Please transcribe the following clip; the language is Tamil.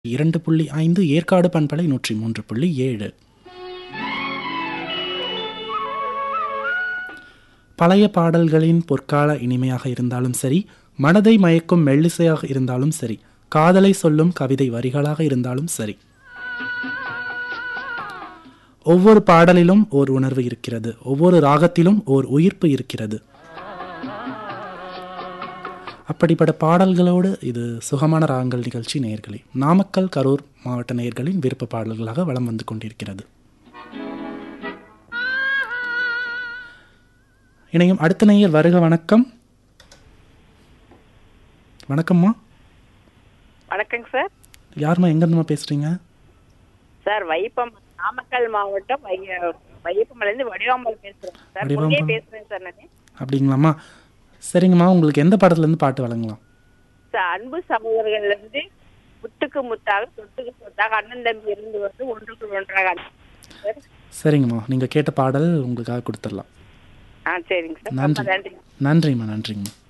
இரண்டு புள்ளி ஐந்து ஏற்காடு பண்பலை நூற்றி மூன்று புள்ளி ஏழு பழைய பாடல்களின் பொற்கால இனிமையாக இருந்தாலும் சரி மனதை மயக்கும் மெல்லிசையாக இருந்தாலும் சரி காதலை சொல்லும் கவிதை வரிகளாக இருந்தாலும் சரி ஒவ்வொரு பாடலிலும் ஓர் உணர்வு இருக்கிறது ஒவ்வொரு ராகத்திலும் ஓர் உயிர்ப்பு இருக்கிறது அப்படிப்பட்ட பாடல்களோடு இது சுகமான ராகங்கள் நிகழ்ச்சி நேயர்களே நாமக்கல் கரூர் மாவட்ட நேயர்களின் விருப்ப பாடல்களாக வலம் வந்து கொண்டிருக்கிறது இணையும் அடுத்த நேயர் வருக வணக்கம் வணக்கம்மா வணக்கங்க சார் யாரும்மா எங்கேருந்துமா பேசுறீங்க சார் வைப்பம் நாமக்கல் மாவட்டம் வைய- வையப்பமலேருந்து வடிவாம்பல் பேசுறேன் சார் வடிவாம்பல். முன்னே பேசுறேன் சார் நான் அப்படிங்களாம்மா சரிங்கம்மா உங்களுக்கு எந்த படத்துலேருந்து பாட்டு வழங்கலாம் சார் அன்பு சகோதரர்கள்ல இருந்து முத்துக்கு முத்தாக சொத்துக்கு சொத்தாக அண்ணன் தம்பி இருந்து வந்து ஒன்றுக்கு ஒன்றாக சார் சரிங்கம்மா நீங்கள் கேட்ட பாடல் உங்களுக்காக கொடுத்துடலாம் ஆ சரிங்க சார் ரொம்ப நன்றி நன்றி நன்றிம்மா நன்றிங்கம்மா